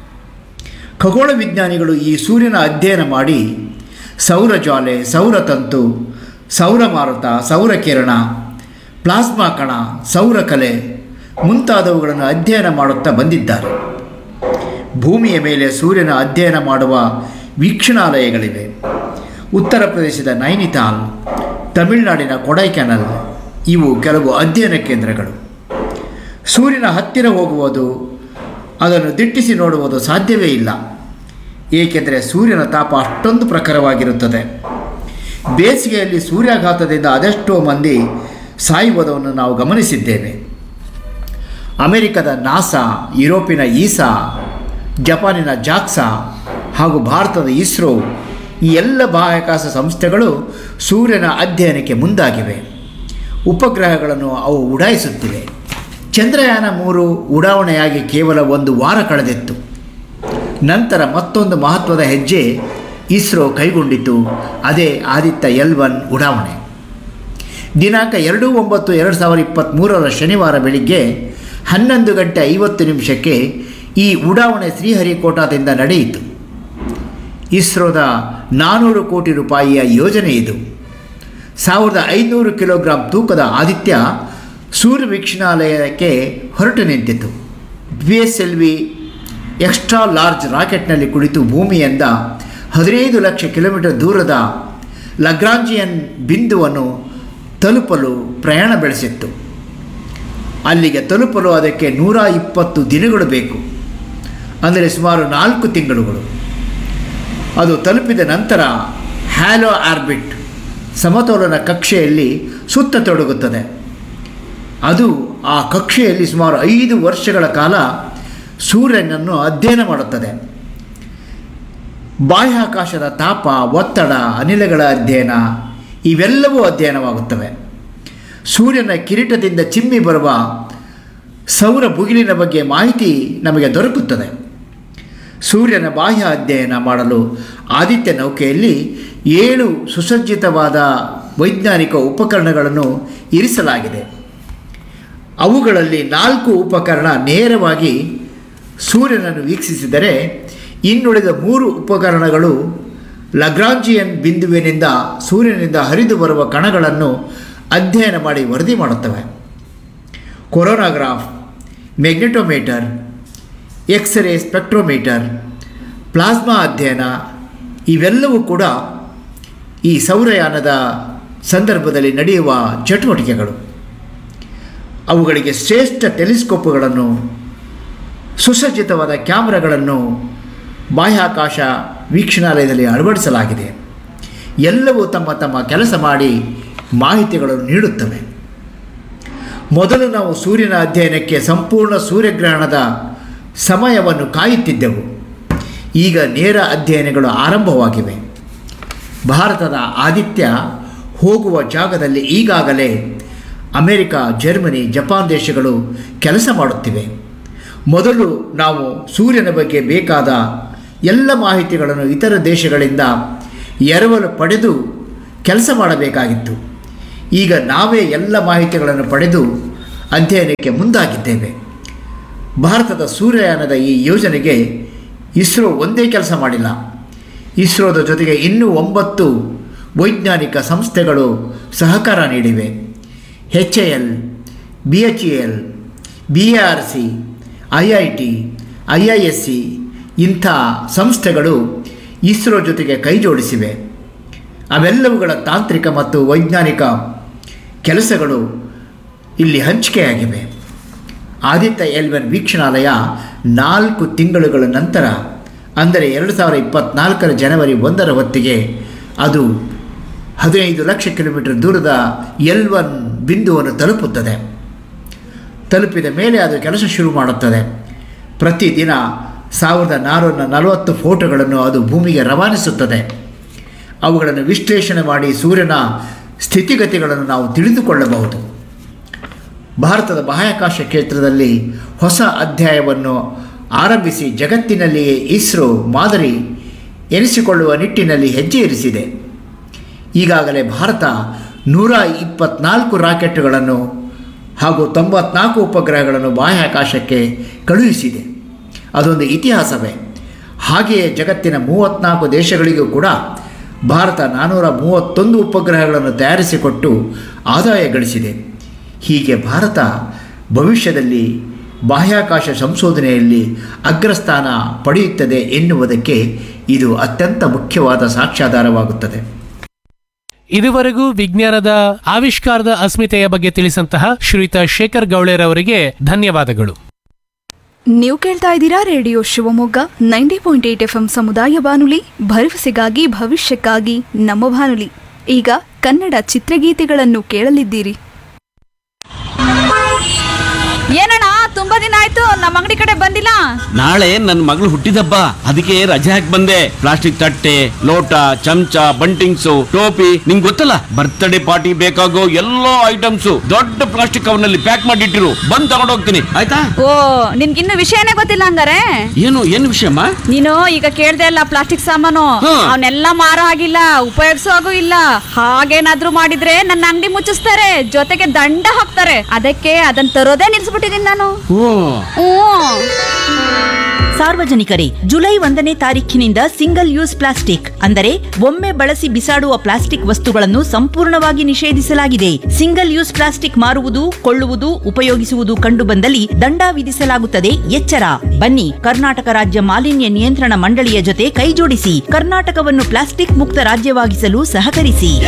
ಖಗೋಳ ವಿಜ್ಞಾನಿಗಳು ಈ ಸೂರ್ಯನ ಅಧ್ಯಯನ ಮಾಡಿ ಸೌರಜ್ವಾಲೆ ಸೌರತಂತು ಸೌರಮಾರುತ ಸೌರಕಿರಣ ಪ್ಲಾಸ್ಮಾ ಕಣ ಸೌರಕಲೆ ಮುಂತಾದವುಗಳನ್ನು ಅಧ್ಯಯನ ಮಾಡುತ್ತಾ ಬಂದಿದ್ದಾರೆ ಭೂಮಿಯ ಮೇಲೆ ಸೂರ್ಯನ ಅಧ್ಯಯನ ಮಾಡುವ ವೀಕ್ಷಣಾಲಯಗಳಿವೆ ಉತ್ತರ ಪ್ರದೇಶದ ನೈನಿತಾಲ್ ತಮಿಳುನಾಡಿನ ಕೊಡೈಕೆನಲ್ ಇವು ಕೆಲವು ಅಧ್ಯಯನ ಕೇಂದ್ರಗಳು ಸೂರ್ಯನ ಹತ್ತಿರ ಹೋಗುವುದು ಅದನ್ನು ದಿಟ್ಟಿಸಿ ನೋಡುವುದು ಸಾಧ್ಯವೇ ಇಲ್ಲ ಏಕೆಂದರೆ ಸೂರ್ಯನ ತಾಪ ಅಷ್ಟೊಂದು ಪ್ರಖರವಾಗಿರುತ್ತದೆ ಬೇಸಿಗೆಯಲ್ಲಿ ಸೂರ್ಯಾಘಾತದಿಂದ ಅದೆಷ್ಟೋ ಮಂದಿ ಸಾಯುವುದನ್ನು ನಾವು ಗಮನಿಸಿದ್ದೇವೆ ಅಮೆರಿಕದ ನಾಸಾ ಯುರೋಪಿನ ಈಸಾ ಜಪಾನಿನ ಜಾಕ್ಸಾ ಹಾಗೂ ಭಾರತದ ಇಸ್ರೋ ಈ ಎಲ್ಲ ಬಾಹ್ಯಾಕಾಶ ಸಂಸ್ಥೆಗಳು ಸೂರ್ಯನ ಅಧ್ಯಯನಕ್ಕೆ ಮುಂದಾಗಿವೆ ಉಪಗ್ರಹಗಳನ್ನು ಅವು ಉಡಾಯಿಸುತ್ತಿವೆ ಚಂದ್ರಯಾನ ಮೂರು ಉಡಾವಣೆಯಾಗಿ ಕೇವಲ ಒಂದು ವಾರ ಕಳೆದಿತ್ತು ನಂತರ ಮತ್ತೊಂದು ಮಹತ್ವದ ಹೆಜ್ಜೆ ಇಸ್ರೋ ಕೈಗೊಂಡಿತು ಅದೇ ಆದಿತ್ಯ ಎಲ್ ಒನ್ ಉಡಾವಣೆ ದಿನಾಂಕ ಎರಡು ಒಂಬತ್ತು ಎರಡು ಸಾವಿರದ ಇಪ್ಪತ್ತ್ಮೂರರ ಶನಿವಾರ ಬೆಳಿಗ್ಗೆ ಹನ್ನೊಂದು ಗಂಟೆ ಐವತ್ತು ನಿಮಿಷಕ್ಕೆ ಈ ಉಡಾವಣೆ ಶ್ರೀಹರಿಕೋಟಾದಿಂದ ನಡೆಯಿತು ಇಸ್ರೋದ ನಾನ್ನೂರು ಕೋಟಿ ರೂಪಾಯಿಯ ಯೋಜನೆ ಇದು ಸಾವಿರದ ಐನೂರು ಕಿಲೋಗ್ರಾಂ ತೂಕದ ಆದಿತ್ಯ ಸೂರ್ಯ ವೀಕ್ಷಣಾಲಯಕ್ಕೆ ಹೊರಟು ನಿಂತಿತು B S L V extra large ರಾಕೆಟ್ನಲ್ಲಿ ಕುಳಿತು ಭೂಮಿಯಿಂದ ಹದಿನೈದು ಲಕ್ಷ ಕಿಲೋಮೀಟರ್ ದೂರದ ಲಗ್ರಾಂಜಿಯನ್ ಬಿಂದುವನ್ನು ತಲುಪಲು ಪ್ರಯಾಣ ಬೆಳೆಸಿತ್ತು ಅಲ್ಲಿಗೆ ತಲುಪಲು ಅದಕ್ಕೆ ನೂರ ಇಪ್ಪತ್ತು ದಿನಗಳು ಬೇಕು ಅಂದರೆ ಸುಮಾರು ನಾಲ್ಕು ತಿಂಗಳುಗಳು ಅದು ತಲುಪಿದ ನಂತರ ಹ್ಯಾಲೋ ಆರ್ಬಿಟ್ ಸಮತೋಲನ ಕಕ್ಷೆಯಲ್ಲಿ ಸುತ್ತ ತೊಡಗುತ್ತದೆ ಅದು ಆ ಕಕ್ಷೆಯಲ್ಲಿ ಸುಮಾರು ಐದು ವರ್ಷಗಳ ಕಾಲ ಸೂರ್ಯನನ್ನು ಅಧ್ಯಯನ ಮಾಡುತ್ತದೆ ಬಾಹ್ಯಾಕಾಶದ ತಾಪ ಒತ್ತಡ ಅನಿಲಗಳ ಅಧ್ಯಯನ ಇವೆಲ್ಲವೂ ಅಧ್ಯಯನವಾಗುತ್ತವೆ ಸೂರ್ಯನ ಕಿರೀಟದಿಂದ ಚಿಮ್ಮಿ ಬರುವ ಸೌರ ಭುಗಿಲಿನ ಬಗ್ಗೆ ಮಾಹಿತಿ ನಮಗೆ ದೊರಕುತ್ತದೆ ಸೂರ್ಯನ ಬಾಹ್ಯ ಅಧ್ಯಯನ ಮಾಡಲು ಆದಿತ್ಯ ನೌಕೆಯಲ್ಲಿ ಏಳು ಸುಸಜ್ಜಿತವಾದ ವೈಜ್ಞಾನಿಕ ಉಪಕರಣಗಳನ್ನು ಇರಿಸಲಾಗಿದೆ ಅವುಗಳಲ್ಲಿ ನಾಲ್ಕು ಉಪಕರಣ ನೇರವಾಗಿ ಸೂರ್ಯನನ್ನು ವೀಕ್ಷಿಸಿದರೆ ಇನ್ನುಳಿದ ಮೂರು ಉಪಕರಣಗಳು ಲಗ್ರಾಂಜಿಯನ್ ಬಿಂದುವಿನಿಂದ ಸೂರ್ಯನಿಂದ ಹರಿದು ಬರುವ ಕಣಗಳನ್ನು ಅಧ್ಯಯನ ಮಾಡಿ ವರದಿ ಮಾಡುತ್ತವೆ coronagraph magnetometer x ray spectrometer plasma ಅಧ್ಯಯನ ಇವೆಲ್ಲವೂ ಕೂಡ ಈ ಸೌರಯಾನದ ಸಂದರ್ಭದಲ್ಲಿ ನಡೆಯುವ ಚಟುವಟಿಕೆಗಳು ಅವುಗಳಿಗೆ ಶ್ರೇಷ್ಠ ಟೆಲಿಸ್ಕೋಪ್ಗಳನ್ನು ಸುಸಜ್ಜಿತವಾದ ಕ್ಯಾಮ್ರಾಗಳನ್ನು ಬಾಹ್ಯಾಕಾಶ ವೀಕ್ಷಣಾಲಯದಲ್ಲಿ ಅಳವಡಿಸಲಾಗಿದೆ ಎಲ್ಲವೂ ತಮ್ಮ ತಮ್ಮ ಕೆಲಸ ಮಾಡಿ ಮಾಹಿತಿಗಳನ್ನು ನೀಡುತ್ತವೆ ಮೊದಲು ನಾವು ಸೂರ್ಯನ ಅಧ್ಯಯನಕ್ಕೆ ಸಂಪೂರ್ಣ ಸೂರ್ಯಗ್ರಹಣದ ಸಮಯವನ್ನು ಕಾಯುತ್ತಿದ್ದೆವು ಈಗ ನೇರ ಅಧ್ಯಯನಗಳು ಆರಂಭವಾಗಿವೆ ಭಾರತದ ಆದಿತ್ಯ ಹೋಗುವ ಜಾಗದಲ್ಲಿ ಈಗಾಗಲೇ ಅಮೆರಿಕ ಜರ್ಮನಿ ಜಪಾನ್ ದೇಶಗಳು ಕೆಲಸ ಮಾಡುತ್ತಿವೆ ಮೊದಲು ನಾವು ಸೂರ್ಯನ ಬಗ್ಗೆ ಬೇಕಾದ ಎಲ್ಲ ಮಾಹಿತಿಗಳನ್ನು ಇತರ ದೇಶಗಳಿಂದ ಎರವಲು ಪಡೆದು ಕೆಲಸ ಮಾಡಬೇಕಾಗಿತ್ತು ಈಗ ನಾವೇ ಎಲ್ಲ ಮಾಹಿತಿಗಳನ್ನು ಪಡೆದು ಅಧ್ಯಯನಕ್ಕೆ ಮುಂದಾಗಿದ್ದೇವೆ ಭಾರತದ ಸೂರ್ಯಯಾನದ ಈ ಯೋಜನೆಗೆ ಇಸ್ರೋ ಒಂದೇ ಕೆಲಸ ಮಾಡಿಲ್ಲ ಇಸ್ರೋದ ಜೊತೆಗೆ ಇನ್ನೂ ಒಂಬತ್ತು ವೈಜ್ಞಾನಿಕ ಸಂಸ್ಥೆಗಳು ಸಹಕಾರ ನೀಡಿವೆ H A L B H E L B A R C I I T I I S C ಇಂಥ ಸಂಸ್ಥೆಗಳು ಇಸ್ರೋ ಜೊತೆಗೆ ಕೈ ಜೋಡಿಸಿವೆ ಅವೆಲ್ಲವುಗಳ ತಾಂತ್ರಿಕ ಮತ್ತು ವೈಜ್ಞಾನಿಕ ಕೆಲಸಗಳು ಇಲ್ಲಿ ಹಂಚಿಕೆಯಾಗಿವೆ ಆದಿತ್ಯ ಎಲ್ವೆನ್ ವೀಕ್ಷಣಾಲಯ ನಾಲ್ಕು ತಿಂಗಳುಗಳ ನಂತರ ಅಂದರೆ ಎರಡು ಸಾವಿರ ಇಪ್ಪತ್ತ್ನಾಲ್ಕರ ಜನವರಿ ಒಂದರ ಹೊತ್ತಿಗೆ ಅದು ಹದಿನೈದು ಲಕ್ಷ ಕಿಲೋಮೀಟರ್ ದೂರದ ಎಲ್ ಒನ್ ಬಿಂದುವನ್ನು ತಲುಪುತ್ತದೆ ತಲುಪಿದ ಮೇಲೆ ಅದು ಕೆಲಸ ಶುರು ಮಾಡುತ್ತದೆ ಪ್ರತಿದಿನ ಸಾವಿರದ ನಾನ್ನೂರ ನಲವತ್ತು ಫೋಟೋಗಳನ್ನು ಅದು ಭೂಮಿಗೆ ರವಾನಿಸುತ್ತದೆ ಅವುಗಳನ್ನು ವಿಶ್ಲೇಷಣೆ ಮಾಡಿ ಸೂರ್ಯನ ಸ್ಥಿತಿಗತಿಗಳನ್ನು ನಾವು ತಿಳಿದುಕೊಳ್ಳಬಹುದು ಭಾರತದ ಬಾಹ್ಯಾಕಾಶ ಕ್ಷೇತ್ರದಲ್ಲಿ ಹೊಸ ಅಧ್ಯಾಯವನ್ನು ಆರಂಭಿಸಿ ಜಗತ್ತಿನಲ್ಲಿಯೇ ಇಸ್ರೋ ಮಾದರಿ ಎನಿಸಿಕೊಳ್ಳುವ ನಿಟ್ಟಿನಲ್ಲಿ ಹೆಜ್ಜೆ ಇರಿಸಿದೆ ಈಗಾಗಲೇ ಭಾರತ ನೂರ ಇಪ್ಪತ್ನಾಲ್ಕು ರಾಕೆಟ್ಗಳನ್ನು ಹಾಗೂ ತೊಂಬತ್ನಾಲ್ಕು ಉಪಗ್ರಹಗಳನ್ನು ಬಾಹ್ಯಾಕಾಶಕ್ಕೆ ಕಳುಹಿಸಿದೆ ಅದೊಂದು ಇತಿಹಾಸವೇ ಹಾಗೆಯೇ ಜಗತ್ತಿನ ಮೂವತ್ತ್ನಾಲ್ಕು ದೇಶಗಳಿಗೂ ಕೂಡ ಭಾರತ ನಾನ್ನೂರ ಮೂವತ್ತೊಂದು ಉಪಗ್ರಹಗಳನ್ನು ತಯಾರಿಸಿಕೊಟ್ಟು ಆದಾಯ ಗಳಿಸಿದೆ ಹೀಗೆ ಭಾರತ ಭವಿಷ್ಯದಲ್ಲಿ ಬಾಹ್ಯಾಕಾಶ ಸಂಶೋಧನೆಯಲ್ಲಿ ಅಗ್ರಸ್ಥಾನ ಪಡೆಯುತ್ತದೆ ಎನ್ನುವುದಕ್ಕೆ ಇದು ಅತ್ಯಂತ ಮುಖ್ಯವಾದ ಸಾಕ್ಷ್ಯಾಧಾರವಾಗುತ್ತದೆ ಇದುವರೆಗೂ ವಿಜ್ಞಾನದ ಆವಿಷ್ಕಾರದ ಅಸ್ಮಿತೆಯ ಬಗ್ಗೆ ತಿಳಿಸಂತಹ ಶ್ರೀಯುತ ಶೇಖರ್ ಗೌಳೇರ್ ಅವರಿಗೆ ಧನ್ಯವಾದಗಳು ನೀವು ಕೇಳ್ತಾ ಇದ್ದೀರಾ radio Shivamogga ninety point eight F M ಸಮುದಾಯ ಬಾನುಲಿ ಭರವಸೆಗಾಗಿ ಭವಿಷ್ಯಕ್ಕಾಗಿ ನಮ್ಮ ಬಾನುಲಿ ಈಗ ಕನ್ನಡ ಚಿತ್ರಗೀತೆಗಳನ್ನು ಕೇಳಲಿದ್ದೀರಿ ಏನಣ್ಣ ತುಂಬಾ ದಿನ ಆಯ್ತು ನಮ್ಮ ಅಂಗಡಿ ಕಡೆ ಬಂದಿಲ್ಲ ನಾಳೆ ನನ್ನ ಮಗಳು ಹುಟ್ಟಿದಬ್ಬ ಅದಕ್ಕೆ ರಜೆ ಹಾಕಿ ಬಂದೆ ಪ್ಲಾಸ್ಟಿಕ್ ತಟ್ಟೆ ಲೋಟ ಚಮಚ ಬಂಟಿಂಗ್ಸು ಟೋಪಿ ನಿಂಗ್ ಗೊತ್ತಲ್ಲ ಬರ್ತ್ಡೇ ಪಾರ್ಟಿ ಬೇಕಾಗೋ ಎಲ್ಲಾ ಐಟಮ್ಸ್ ದೊಡ್ಡ ಪ್ಲಾಸ್ಟಿಕ್ ಕವರ್ನಲ್ಲಿ ಪ್ಯಾಕ್ ಮಾಡಿಟ್ಟಿರು ಬಂದ್ ತಗೊಂಡ್ ಹೋಗ್ತೀನಿ ಆಯ್ತಾ ಓ ನಿನ್ಗಿನ್ನು ವಿಷಯನೇ ಗೊತ್ತಿಲ್ಲ ಹಂಗಾರೆ ಏನು ಏನು ವಿಷಯಮ್ಮ ನೀನು ಈಗ ಕೇಳ್ದೆ ಅಲ್ಲ ಪ್ಲಾಸ್ಟಿಕ್ ಸಾಮಾನು ಹಾ. ಅವನ್ನೆಲ್ಲ ಮಾರೋ ಆಗಿಲ್ಲ ಉಪಯೋಗಿಸೋ ಹಾಗೂ ಇಲ್ಲ ಹಾಗೇನಾದ್ರೂ ಮಾಡಿದ್ರೆ ನನ್ನ ಅಂಗಡಿ ಮುಚ್ಚಿಸ್ತಾರೆ ಜೊತೆಗೆ ದಂಡ ಹಾಕ್ತಾರೆ ಅದಕ್ಕೆ ಅದನ್ನ ತರೋದೇ ನಿಲ್ಸ್ಬಿಟ್ಟಿದೀನಿ ನಾನು ಓ ಹ್ಮ್ ಸಾರ್ವಜನಿಕರೇ ಜುಲೈ ಒಂದನೇ ತಾರೀಖಿನಿಂದ ಸಿಂಗಲ್ ಯೂಸ್ ಪ್ಲಾಸ್ಟಿಕ್ ಅಂದರೆ ಒಮ್ಮೆ ಬಳಸಿ ಬಿಸಾಡುವ ಪ್ಲಾಸ್ಟಿಕ್ ವಸ್ತುಗಳನ್ನು ಸಂಪೂರ್ಣವಾಗಿ ನಿಷೇಧಿಸಲಾಗಿದೆ ಸಿಂಗಲ್ ಯೂಸ್ ಪ್ಲಾಸ್ಟಿಕ್ ಮಾರುವುದು ಕೊಳ್ಳುವುದು ಉಪಯೋಗಿಸುವುದು ಕಂಡುಬಂದಲ್ಲಿ ದಂಡ ವಿಧಿಸಲಾಗುತ್ತದೆ ಎಚ್ಚರ ಬನ್ನಿ ಕರ್ನಾಟಕ ರಾಜ್ಯ ಮಾಲಿನ್ಯ ನಿಯಂತ್ರಣ ಮಂಡಳಿಯ ಜೊತೆ ಕೈಜೋಡಿಸಿ ಕರ್ನಾಟಕವನ್ನು ಪ್ಲಾಸ್ಟಿಕ್ ಮುಕ್ತ ರಾಜ್ಯವಾಗಿಸಲು ಸಹಕರಿಸಿ